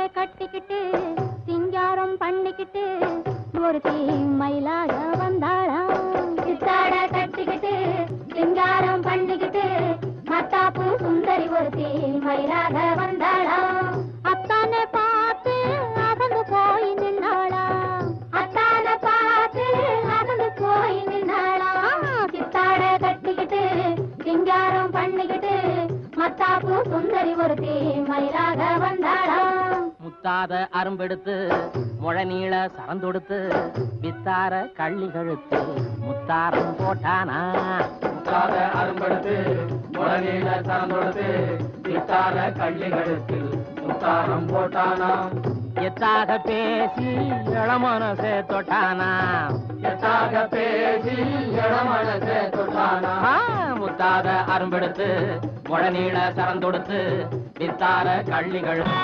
கட்டிக்கிட்டு சிங்காரம் பண்ணிக்கிட்டு ஒரு மயிலாக வந்தாளாம் சித்தாட கட்டிக்கிட்டு சிங்காரம் பண்ணிக்கிட்டு மத்தாப்பு சுந்தரி ஒருத்தி மயிலாக வந்தாளாம் அத்தானை பார்த்து அகந்து போய் நின்னாளாம் அத்தானை பார்த்து அகந்து போய் நின்னாளாம் சித்தாட கட்டிக்கிட்டு சிங்காரம் பண்ணிக்கிட்டு மத்தாப்பு சுந்தரி ஒருத்தி மயிலாக வந்தாளாம் முத்தாத அரும்பெடுத்து முழநீள சரந்தொடுத்து வித்தார கள்ளி கழுத்து முத்தாரம் போட்டானா முக்காத அரும்படுத்து முழநீள சரந்தொடுத்து வித்தார கள்ளிகளுக்கு முத்தாரம் போட்டானா எத்தாக பேசி இளமனசே தொட்டானா எத்தாக பேசி இளமனசே தொட்டானா ஆ, முத்தாத அரும்பெடுத்து முழநீள சரந்தொடுத்து வித்தார கள்ளி கழுத்து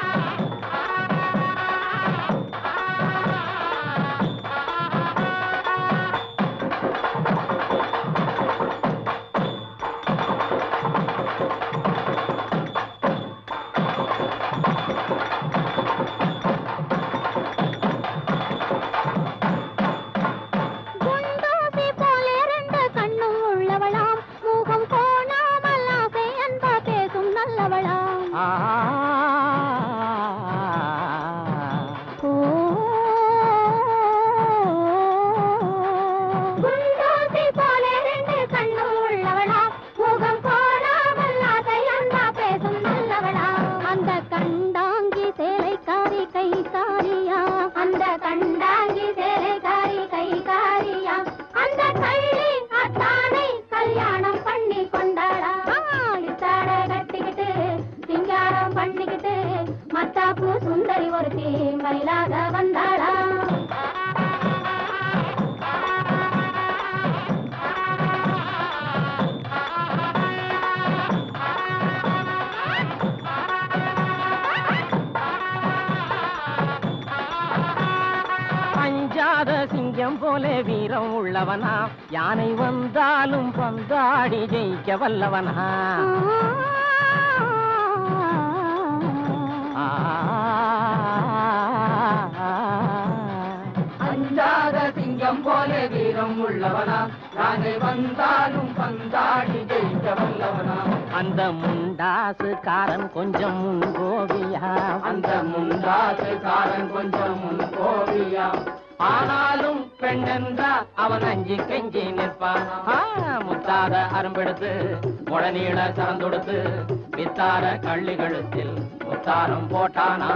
குண்டூசி போல ரெண்டு கண்ணும் உள்ளவளாம் முகம் கோணாமல் ஆசை அன்பா பேசும் நல்லவளாம் ஆ ஓ குண்டூசி போல ரெண்டு கண்ணும் உள்ளவளாம் முகம் கோணாமல் ஆசை அன்பா பேசும் நல்லவளாம் அந்த கண்டாங்கி சேலைக்காரி கைக்காரியா அந்த கண்டாங்கி சேலைக்காரி கைக்காரியா அந்த கள்ளி அத்தானை கல்யாணம் பண்ணி கொண்டாளா இத்தாட கட்டிக்கிட்டு சிங்காரம் பண்ணிக்கிட்டு மத்தாப்பு சுந்தரி ஒருத்தி மயிலாக வந்தாளா அஞ்சாத சிங்கம் போல வீரம் உள்ளவனா யானை வந்தாலும் பந்தாடி ஜெயிக்க வல்லவனா ஆ. அஞ்சாத சிங்கம் போல வீரம் உள்ளவனா யானை வந்தாலும் பந்தாடி ஜெயிக்க வல்லவனா அந்த முண்டாசுக்காரன் கொஞ்சம் முன்கோவியா அந்த முண்டாசுக்காரன் கொஞ்சம் முன் கோவியா ஆனாலும் பெண்ணென்றா அவன் அஞ்சி கெஞ்சி நிற்பான் ஆ, முத்தாத அரும்பெடுத்து முழநீள சரந்தொடுத்து வித்தார கள்ளி கழுத்தில் முத்தாரம் போட்டானா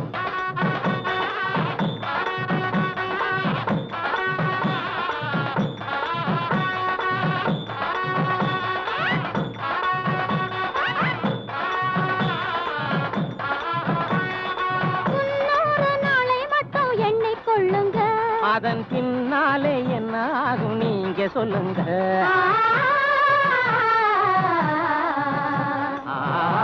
முன்னூறு நாளை மட்டும் எண்ணிக் கொள்ளுங்க அதன் பின்னாலே என்ன ஆகும் நீங்க சொல்லுங்க ஆ.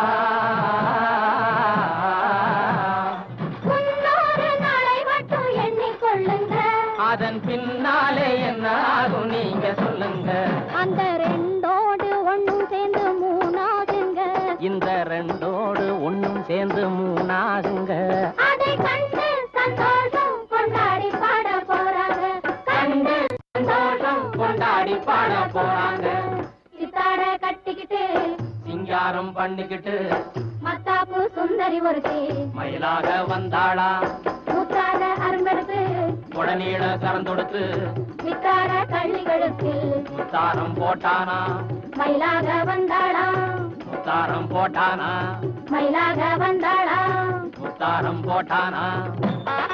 முன்னூறு நாளை மட்டும் எண்ணிக் கொள்ளுங்க அதன் பின்னாலே என்ன ஆகும் நீங்க சொல்லுங்க அந்த ரெண்டோடு ஒண்ணும் சேர்ந்து மூணாகுங்க இந்த ரெண்டோடு ஒண்ணும் சேர்ந்து மூணாகுங்க அதை கண்டு சந்தோஷம் கொண்டாடி பாட போறாங்க கண்டு சந்தோஷம் கொண்டாடி பாட போறாங்க சித்தாட கட்டிக்கிட்டு சிங்காரம் பண்ணிக்கிட்டு மத்தாப்பு சுந்தரி ஒருத்தி மயிலாக வந்தாளா முத்தாத அரும்பெடுத்து உடனீட சரந்தொடுத்து வித்தாட கள்ளிகளுக்கு முத்தாரம் போட்டானா மயிலாக வந்தாளா முத்தாரம் போட்டானா மயிலாக வந்தாளா முத்தாரம் போட்டானா